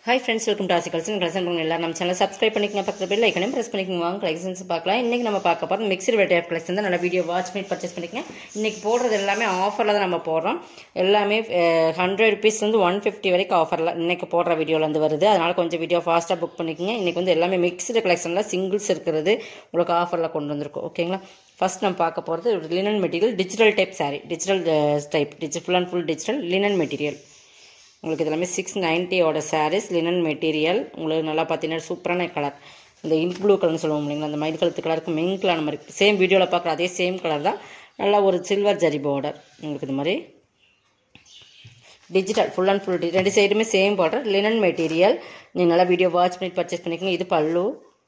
hi friends welcome to ஆசி கல்சன் கல்சன் பண்ணுங்க எல்லாரும் நம்ம சேனல் சப்ஸ்கிரைப் பண்ணிக்கங்க பக்கத்தில் பெல் ஐக்கனையும் ப்ரெஸ் பண்ணிக்கோங்க வாங்க கலெக்ஷன்ஸ் பார்க்கலாம் இன்னைக்கு நம்ம பார்க்க போகிறோம் மிக்சர் வெட்டி ஆஃப் கலெக்ஷன் தான் நல்ல வீடியோ வாட்ச் பண்ணி பர்ச்சேஸ் பண்ணிக்கங்க இன்னைக்கு போடுறது எல்லாமே ஆஃபரில் தான் நம்ம போடுறோம் எல்லாமே ஹண்ட்ரட் ருபீஸ்லேருந்து ஒன் ஃபிஃப்டி வரைக்கும் ஆஃபரில் இன்னைக்கு போடுற வீடியோலேருந்து வருது அதனால் கொஞ்சம் வீடியோ ஃபாஸ்ட்டாக புக் பண்ணிக்கோங்க இன்னைக்கு வந்து எல்லாமே மிக்சடு கலெக்ஷனில் சிங்கிள்ஸ் இருக்கிறது உங்களுக்கு ஆஃபரில் கொண்டு வந்திருக்கும் ஓகேங்களா ஃபர்ஸ்ட் நம்ம பார்க்க போகிறது linen material digital type sari digital type digital full and full digital linen material உங்களுக்கு இதெல்லாமே சிக்ஸ் நைன்ட்டியோட சாரீஸ் லினன் மெட்டீரியல் உங்களுக்கு நல்லா பார்த்தீங்கன்னா சூப்பரான கலர் இந்த இங்க் ப்ளூ கலர்னு சொல்லுவோம் இல்லைங்களா அந்த மயில் கழுத்து கலருக்கு மெயின்கலான மாதிரி சேம் வீடியோவில் பார்க்குற அதே சேம் கலர் தான் நல்லா ஒரு சில்வர் ஜரி பார்டர் உங்களுக்கு இது மாதிரி டிஜிட்டல் ஃபுல் அண்ட் ஃபுல் ரெண்டு சைடுமே சேம் பார்டர் லினன் மெட்டீரியல் நீங்கள் நல்லா வீடியோ வாட்ச் பண்ணி பர்ச்சேஸ் பண்ணிக்கோங்க இது பல்லு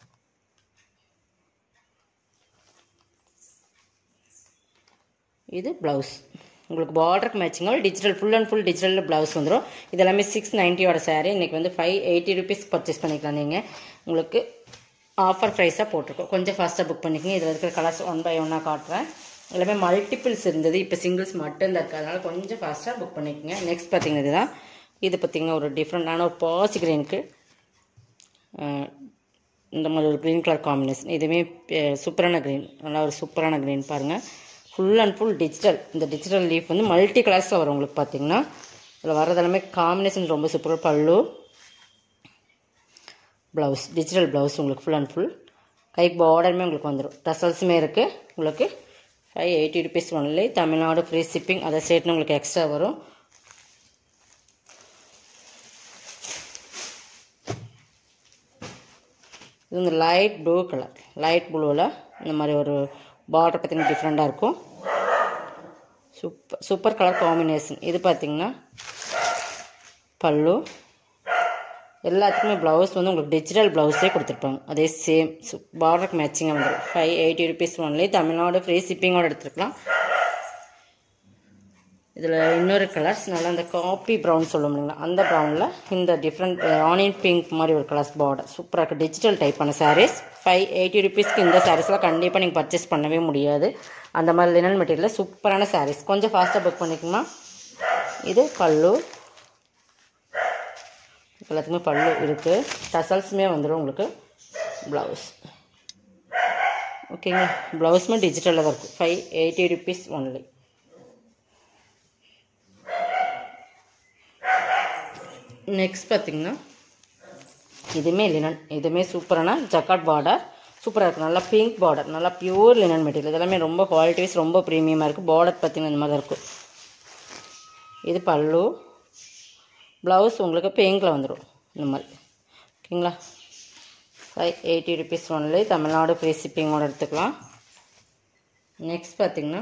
இது ப்ளவுஸ் உங்களுக்கு பார்டருக்கு மேட்சிங்காக digital full and full digital blouse வந்துடும் இதெல்லாமே சிக்ஸ் நைன்ட்டியோட சாரீ இன்றைக்கி வந்து ஃபைவ் எயிட்டி ருபீஸ் பர்ச்சேஸ் பண்ணிக்கலாம் நீங்கள் உங்களுக்கு ஆஃபர் ப்ரைஸாக போட்டிருக்கோம் கொஞ்சம் ஃபாஸ்ட்டாக புக் பண்ணிக்கோங்க இதில் இருக்கிற கலர்ஸ் ஒன் பை ஒன்னாக காட்டுறேன் எல்லாமே மல்டிபிள்ஸ் இருந்தது இப்போ சிங்கிள்ஸ் மட்டும் தான் இருக்குது அதனால் கொஞ்சம் ஃபாஸ்ட்டாக புக் பண்ணிக்கோங்க நெக்ஸ்ட் பார்த்தீங்கன்னா இதுதான் இது பார்த்திங்கன்னா ஒரு டிஃப்ரெண்டான ஒரு பாசி கிரீனுக்கு இந்த மாதிரி ஒரு க்ரீன் கலர் காம்பினேஷன் இதுவுமே சூப்பரான க்ரீன் நல்லா ஒரு சூப்பரான க்ரீன் பாருங்கள் ஃபுல் அண்ட் ஃபுல் டிஜிட்டல் இந்த டிஜிட்டல் லீஃப் வந்து மல்டி கலர்ஸில் வரும் உங்களுக்கு பார்த்தீங்கன்னா இதில் வர்றது எல்லாமே காம்பினேஷன் ரொம்ப சூப்பராக பல்லு ப்ளவுஸ் டிஜிட்டல் ப்ளவுஸ் உங்களுக்கு ஃபுல் அண்ட் ஃபுல் கைக்கு பார்டருமே உங்களுக்கு வந்துடும் டசல்ஸுமே இருக்குது உங்களுக்கு five eighty rupees only Tamil Nadu free shipping அதை சேர்த்து உங்களுக்கு எக்ஸ்ட்ரா வரும் இது வந்து லைட் ப்ளூ கலர் லைட் ப்ளூவில் இந்த மாதிரி ஒரு பார்டர் பார்த்திங்கன்னா டிஃப்ரெண்ட்டாக இருக்கும் சூப்பர் சூப்பர் கலர் காம்பினேஷன் இது பார்த்திங்கன்னா பல்லு எல்லாத்துக்குமே ப்ளவுஸ் வந்து உங்களுக்கு டிஜிட்டல் ப்ளவுஸே கொடுத்துருப்பாங்க அதே சேம் பார்டருக்கு மேட்சிங்காக வந்துடும் five eighty rupees only Tamil Nadu free ஷிப்பிங்கோடு எடுத்துருக்கலாம் இதில் இன்னொரு கலர்ஸ் நல்லா அந்த காப்பி ப்ரௌன் சொல்லுவோம் இல்லைங்களா அந்த ப்ரௌனில் இந்த டிஃப்ரெண்ட் ஆனியன் பிங்க் மாதிரி ஒரு கலர்ஸ் பார்டர் சூப்பராக இருக்குது டிஜிட்டல் டைப்பான சாரீஸ் ஃபைவ் எயிட்டி ருபீஸ்க்கு இந்த சாரீஸ்லாம் கண்டிப்பாக நீங்கள் பர்ச்சேஸ் பண்ணவே முடியாது அந்த மாதிரி லினன் மெட்டீரியலில் சூப்பரான சாரீஸ் கொஞ்சம் ஃபாஸ்ட்டாக புக் பண்ணிக்கோமா இது பல்லு எல்லாத்துக்குமே பல்லு இருக்குது டசல்ஸுமே வந்துடும் உங்களுக்கு ப்ளவுஸ் ஓகேங்களா ப்ளவுஸுமே டிஜிட்டலில் தான் இருக்கும் five eighty rupees only next பார்த்திங்கன்னா இதுவுமே லினன் இதுவுமே சூப்பரான ஜக்காட் பார்டர் சூப்பராக இருக்குது நல்லா பிங்க் பார்டர் நல்லா பியூர் லினன் மெட்டீரியல் இதெல்லாமே ரொம்ப குவாலிட்டி வைஸ் ரொம்ப ப்ரீமியமாக இருக்குது பார்டர் பார்த்திங்கன்னா இந்த மாதிரி இருக்கும் இது பல்லு ப்ளவுஸ் உங்களுக்கு பிங்கில் வந்துடும் இந்த மாதிரி ஓகேங்களா five eighty rupees only Tamil Nadu free ஷிப்பிங்கோடு எடுத்துக்கலாம் நெக்ஸ்ட் பார்த்திங்கன்னா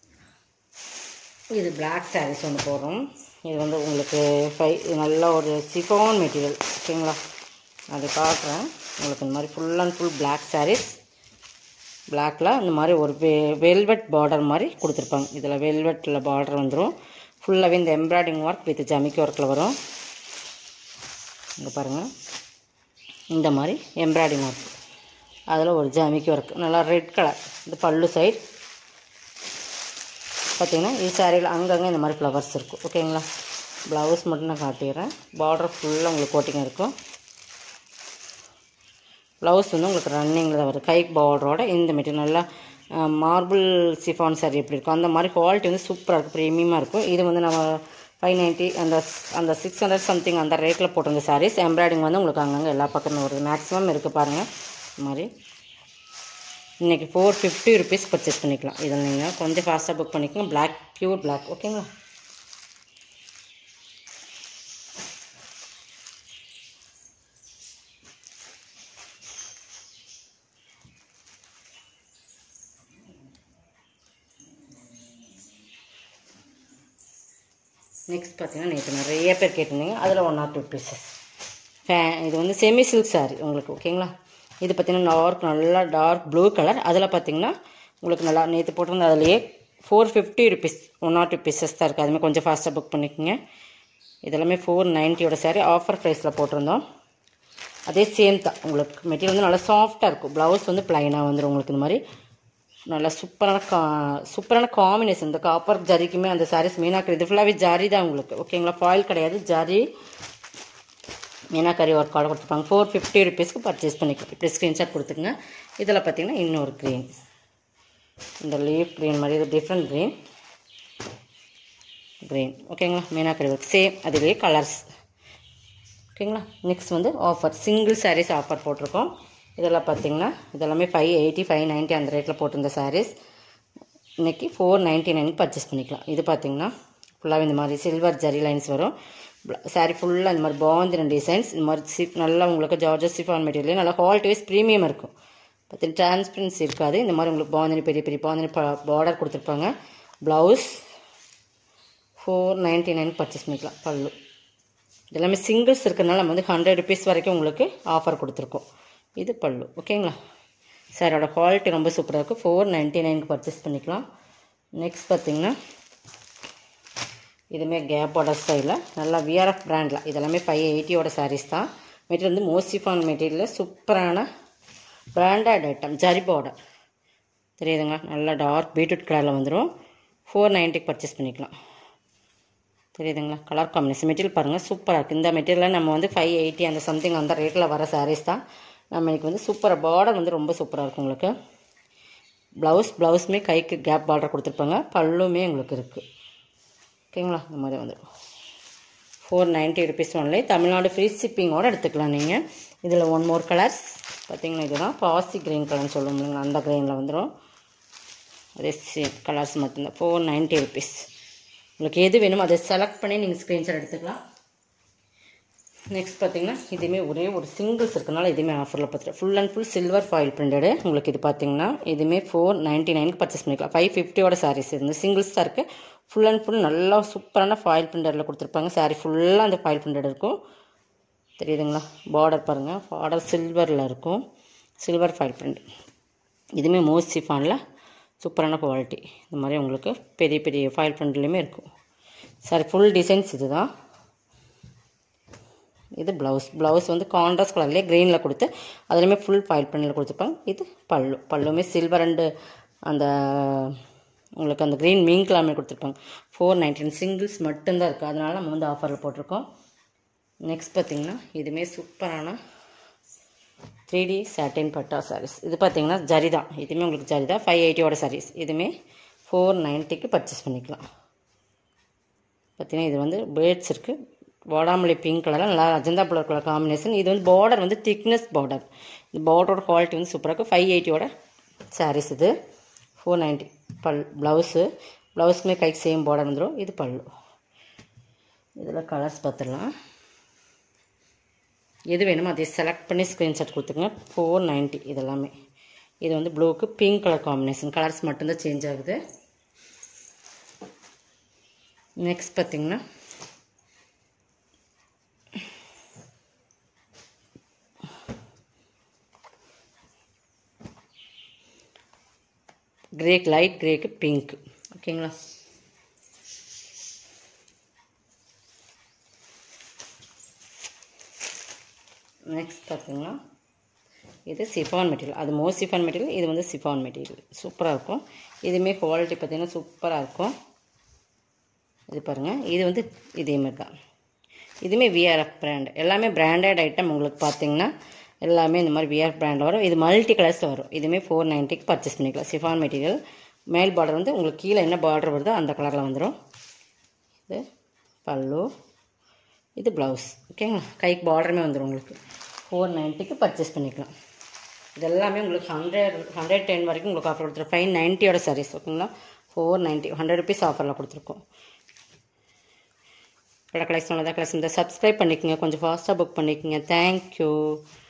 இது பிளாக் சாரீஸ் ஒன்று போடுறோம் இது வந்து உங்களுக்கு ஃபை நல்ல ஒரு சிஃபான் மெட்டீரியல் ஓகேங்களா அதை காட்டுறேன் உங்களுக்கு இந்த மாதிரி full and full black saris பிளாக்கில் இந்த மாதிரி ஒரு வெ வெல்வெட் பார்டர் மாதிரி கொடுத்துருப்பாங்க இதில் வெல்வெட்டில் பார்டர் வந்துடும் ஃபுல்லாகவே இந்த எம்ப்ராய்டிங் ஒர்க் வித் ஜமிக்கி ஒர்க்கில் வரும் இங்கே பாருங்கள் இந்த மாதிரி எம்ப்ராய்டிங் ஒர்க் அதில் ஒரு ஜமிக்கி ஒர்க் நல்லா ரெட் கலர் இது பல்லு சைட் பார்த்திங்கன்னா இது சாரியில் அங்கங்கே இந்த மாதிரி ஃப்ளவர்ஸ் இருக்கும் ஓகேங்களா ப்ளவுஸ் மட்டும் நான் காட்டிடுறேன் பார்டர் ஃபுல்லாக உங்களுக்கு கோட்டிங் இருக்கும் ப்ளவுஸ் வந்து உங்களுக்கு ரன்னிங்கில் தான் வரும் கை பார்டரோட இந்த மெட்டீரியல் நல்லா மார்பிள் சிஃபான் சாரி எப்படி இருக்கும் அந்த மாதிரி குவாலிட்டி வந்து சூப்பராக இருக்கும் ப்ரீமியமாக இருக்கும் இது வந்து நம்ம ஃபைவ் நைன்ட்டி அந்த அந்த சிக்ஸ் ஹண்ட்ரட் சம்திங் அந்த ரேட்டில் போட்டிருந்த சாரீஸ் எம்ப்ராய்டிங் வந்து உங்களுக்கு அங்கங்கே எல்லா பக்கமும் வருது மேக்ஸிமம் இருக்குது பாருங்கள் இந்த மாதிரி இன்றைக்கி ஃபோர் ஃபிஃப்டி ருபீஸ் பர்ச்சேஸ் பண்ணிக்கலாம் இதில் நீங்கள் கொஞ்சம் ஃபாஸ்ட்டாக புக் பண்ணிக்கோங்க பிளாக் ப்யூர் பிளாக் ஓகேங்களா நெக்ஸ்ட் பார்த்தீங்கன்னா நேற்று நிறைய பேர் கேட்டிருந்தீங்க அதில் ஒன் ஆர் டூ பீசஸ் ஃபே இது வந்து செமி சில்க் சாரி உங்களுக்கு ஓகேங்களா இது பார்த்திங்கன்னா டார்க் நல்லா டார்க் ப்ளூ கலர் அதில் பார்த்திங்கன்னா உங்களுக்கு நல்லா நேற்று போட்டிருந்த அதுலேயே four fifty rupees one or two pieces தான் இருக்குது அதுமாதிரி கொஞ்சம் ஃபாஸ்ட்டாக புக் பண்ணிக்கோங்க இதெல்லாமே ஃபோர் நைன்ட்டியோட சாரி ஆஃபர் ப்ரைஸில் போட்டிருந்தோம் அதே சேம் தான் உங்களுக்கு மெட்டீரியல் வந்து நல்லா சாஃப்டாக இருக்கும் ப்ளவுஸ் வந்து ப்ளைனாக வந்துடும் உங்களுக்கு இந்த மாதிரி நல்லா சூப்பரான கா சூப்பரான காம்பினேஷன் இந்த காப்பர் ஜரிக்குமே அந்த சாரீஸ் மீனாக்கு இது ஃபுல்லாகவே ஜரி தான் உங்களுக்கு ஓகேங்களா ஃபாயில் கிடையாது ஜரி மீனாக்கரி ஒர்க்கால் கொடுத்துருப்பாங்க ஃபோர் ஃபிஃப்டி ருபீஸ்க்கு பர்ச்சேஸ் பண்ணிக்கலாம் இப்படி ஸ்க்ரீன்ஷாட் கொடுத்துக்குங்க இதில் பார்த்தீங்கன்னா இன்னொரு க்ரீன் இந்த லீஃப் க்ரீன் மாதிரி இது டிஃப்ரெண்ட் க்ரீன் க்ரீன் ஓகேங்களா மீனாக்கரி ஒர்க் சேம் அதுலேயே கலர்ஸ் ஓகேங்களா நெக்ஸ்ட் வந்து ஆஃபர் சிங்கிள் சாரீஸ் ஆஃபர் போட்டிருக்கோம் இதெல்லாம் பார்த்தீங்கன்னா இதெல்லாமே ஃபைவ் எயிட்டி ஃபைவ் நைன்ட்டி அந்த ரேட்டில் போட்டிருந்த சாரீஸ் இன்றைக்கி ஃபோர் நைன்ட்டி நைனுக்கு பர்ச்சேஸ் பண்ணிக்கலாம் இது பார்த்தீங்கன்னா ஃபுல்லாக இந்த மாதிரி சில்வர் ஜரி லைன்ஸ் வரும் சாரீ ஃபுல்லாக இந்த மாதிரி பாந்தின டிசைன்ஸ் இந்த மாதிரி சிப் நல்லா உங்களுக்கு ஜார்ஜஸ் சிஃபான் மெட்டீரியல் நல்லா குவாலிட்டி வைஸ் ப்ரீமியம் இருக்கும் பார்த்தீங்கன்னா டிரான்ஸ்பரன்சி இருக்காது இந்த மாதிரி உங்களுக்கு பாந்தினி பெரிய பெரிய பாந்தினி பார்டர் கொடுத்துருப்பாங்க blouse four ninety nine purchase பண்ணிக்கலாம் பல்லு எல்லாமே சிங்கிள்ஸ் இருக்கிறனால நம்ம வந்து ஹண்ட்ரட் ருபீஸ் வரைக்கும் உங்களுக்கு ஆஃபர் கொடுத்துருக்கோம் இது பல்லு ஓகேங்களா சாரோட குவாலிட்டி ரொம்ப சூப்பராக இருக்குது ஃபோர் நைன்ட்டி நைனுக்கு பர்ச்சேஸ் பண்ணிக்கலாம் நெக்ஸ்ட் பார்த்தீங்கன்னா இதுவுமே கேப்போட ஸ்டைலில் நல்லா விஆர்எஃப் பிராண்டில் இதெல்லாமே ஃபைவ் எயிட்டியோட சாரீஸ் தான் மெட்டீரியல் வந்து மோசிஃபான் மெட்டீரியலில் சூப்பரான பிராண்டட் ஐட்டம் ஜரி பார்டர் தெரியுதுங்க நல்லா டார்க் பீட்ரூட் கலரில் வந்துடும் ஃபோர் நைன்ட்டிக்கு பர்ச்சேஸ் பண்ணிக்கலாம் தெரியுதுங்களா கலர் காம்பினேஷன் மெட்டீரியல் பாருங்கள் சூப்பராக இருக்குது இந்த மெட்டீரியலில் நம்ம வந்து ஃபைவ் எயிட்டி அந்த சம்திங் அந்த ரேட்டில் வர சாரீஸ் தான் நம்ம இன்றைக்கி வந்து சூப்பராக பார்டர் வந்து ரொம்ப சூப்பராக இருக்கும் உங்களுக்கு ப்ளவுஸ் ப்ளவுஸுமே கைக்கு கேப் பார்டர் கொடுத்துருப்பாங்க பல்லுமே உங்களுக்கு இருக்குது ஓகேங்களா இந்த மாதிரி வந்துடும் four ninety rupees only Tamil Nadu free ஷிப்பிங்கோடு எடுத்துக்கலாம் நீங்கள் இதில் ஒன் மோர் கலர்ஸ் பார்த்தீங்கன்னா இதுதான் பாசி க்ரீன் கலர்னு சொல்லுவோம் இல்லைங்களா அந்த க்ரீனில் வந்துடும் அதே சேம் கலர்ஸ் மட்டும்தான் ஃபோர் நைன்ட்டி ருபீஸ் உங்களுக்கு எது வேணுமோ அதை செலக்ட் பண்ணி நீங்கள் ஸ்க்ரீன்ஷாட் எடுத்துக்கலாம் நெக்ஸ்ட் பார்த்தீங்கன்னா இதுவுமே ஒரே ஒரு சிங்கிள்ஸ் இருக்கனால இதுவுமே ஆஃபரில் பார்த்துட்டு full and full silver foil printed உங்களுக்கு இது பார்த்தீங்கன்னா இதுவுமே ஃபோர் நைன்ட்டி நைனுக்கு பர்ச்சேஸ் பண்ணிக்கலாம் ஃபைவ் ஃபிஃப்டியோட சாரீஸ் இருந்து சிங்கிள்ஸ் தான் இருக்குது ஃபுல் அண்ட் ஃபுல் நல்லா சூப்பரான ஃபாயில் பிரிண்டரில் கொடுத்துருப்பாங்க சாரீ ஃபுல்லாக அந்த ஃபாயில் பிரிண்டட் இருக்கும் தெரியுதுங்களா பார்டர் பாருங்கள் பார்டர் சில்வரில் இருக்கும் சில்வர் ஃபாயில் பிரிண்ட் இதுவுமே மோஸ்ட் சிஃபானில் சூப்பரான குவாலிட்டி இந்த மாதிரி உங்களுக்கு பெரிய பெரிய ஃபாயில் பிரிண்ட்லேயுமே இருக்கும் சாரி ஃபுல் டிசைன்ஸ் இது தான் இது ப்ளவுஸ் ப்ளவுஸ் வந்து கான்ட்ராஸ்ட் கலர்லேயே க்ரீனில் கொடுத்து அதுலேயுமே ஃபுல் ஃபைல் பண்ணியில் கொடுத்துருப்பாங்க இது பல்லு பல்லுமே சில்வர் அண்டு அந்த உங்களுக்கு அந்த க்ரீன் மீன் கலாமே கொடுத்துருப்பாங்க ஃபோர் நைன்டீன் சிங்கிள்ஸ் மட்டும்தான் இருக்குது அதனால நம்ம வந்து ஆஃபரில் போட்டிருக்கோம் நெக்ஸ்ட் பார்த்திங்கன்னா இதுவுமே சூப்பரான த்ரீ டி சாட்டின் பட்டா சாரீஸ் இது பார்த்தீங்கன்னா ஜரி தான் இதுவுமே உங்களுக்கு ஜரி தான் ஃபைவ் எயிட்டியோட சாரீஸ் இதுவுமே ஃபோர் நைன்ட்டிக்கு பர்ச்சேஸ் பண்ணிக்கலாம் பார்த்தீங்கன்னா இது வந்து பேர்ட்ஸ் இருக்குது வாடாமல்லி பிங்க் கலரில் நல்லா அஜந்தா கலர் கலர் காம்பினேஷன் இது வந்து பார்டர் வந்து திக்னஸ் பார்டர் இந்த பார்டரோட குவாலிட்டி வந்து சூப்பராக இருக்குது ஃபைவ் எயிட்டியோட சாரீஸ் இது ஃபோர் நைன்ட்டி பல் ப்ளவுஸு ப்ளவுஸ்க்குமே கைக்கு சேம் பார்டர் வந்துடும் இது பல்லு இதில் கலர்ஸ் பார்த்துடலாம் எது வேணுமோ அதை செலக்ட் பண்ணி ஸ்க்ரீன்ஷாட் கொடுத்துங்க ஃபோர் நைன்ட்டி இதெல்லாமே இது வந்து ப்ளூக்கு பிங்க் கலர் காம்பினேஷன் கலர்ஸ் மட்டும்தான் சேஞ்ச் ஆகுது நெக்ஸ்ட் பார்த்திங்கன்னா கிரே லைட் கிரேக்கு பிங்க் ஓகேங்களா நெக்ஸ்ட் பார்த்தீங்கன்னா இது சிஃபான் மெட்டீரியல் அது மோஸ்ட் சிஃபான் மெட்டீரியல் இது வந்து சிஃபான் மெட்டீரியல் சூப்பராக இருக்கும் இதுவுமே குவாலிட்டி பார்த்தீங்கன்னா சூப்பராக இருக்கும் இது பாருங்கள் இது வந்து இதே மாதிரி தான் இதுவுமே விஆர்எஃப் பிராண்ட் எல்லாமே பிராண்டட் ஐட்டம் உங்களுக்கு பார்த்தீங்கன்னா எல்லாமே இந்த மாதிரி விஆர் பிராண்டில் வரும் இது மல்டி கலர்ஸில் வரும் இதுவுமே ஃபோர் நைன்ட்டிக்கு பர்ச்சேஸ் பண்ணிக்கலாம் சிஃபான் மெட்டீரியல் மேல் பார்டர் வந்து உங்களுக்கு கீழே என்ன பார்டர் வருதோ அந்த கலரில் வந்துடும் இது பல்லு இது ப்ளவுஸ் ஓகேங்களா கைக்கு பார்டருமே வந்துடும் உங்களுக்கு ஃபோர் நைன்ட்டிக்கு பர்ச்சேஸ் பண்ணிக்கலாம் இது எல்லாமே உங்களுக்கு ஹண்ட்ரட் ஹண்ட்ரட் டென் வரைக்கும் உங்களுக்கு ஆஃபர் கொடுத்துருக்கோம் ஃபைவ் நைன்ட்டியோட சாரீஸ் ஓகேங்களா ஃபோர் நைன்ட்டி ஹண்ட்ரட் ருபீஸ் ஆஃபரில் கொடுத்துருக்கோம் கடை கலெக்ஷன் தான் கலெக்ஷன் சப்ஸ்கிரைப் பண்ணிக்கோங்க கொஞ்சம் ஃபாஸ்ட்டாக புக் பண்ணிக்கோங்க தேங்க்யூ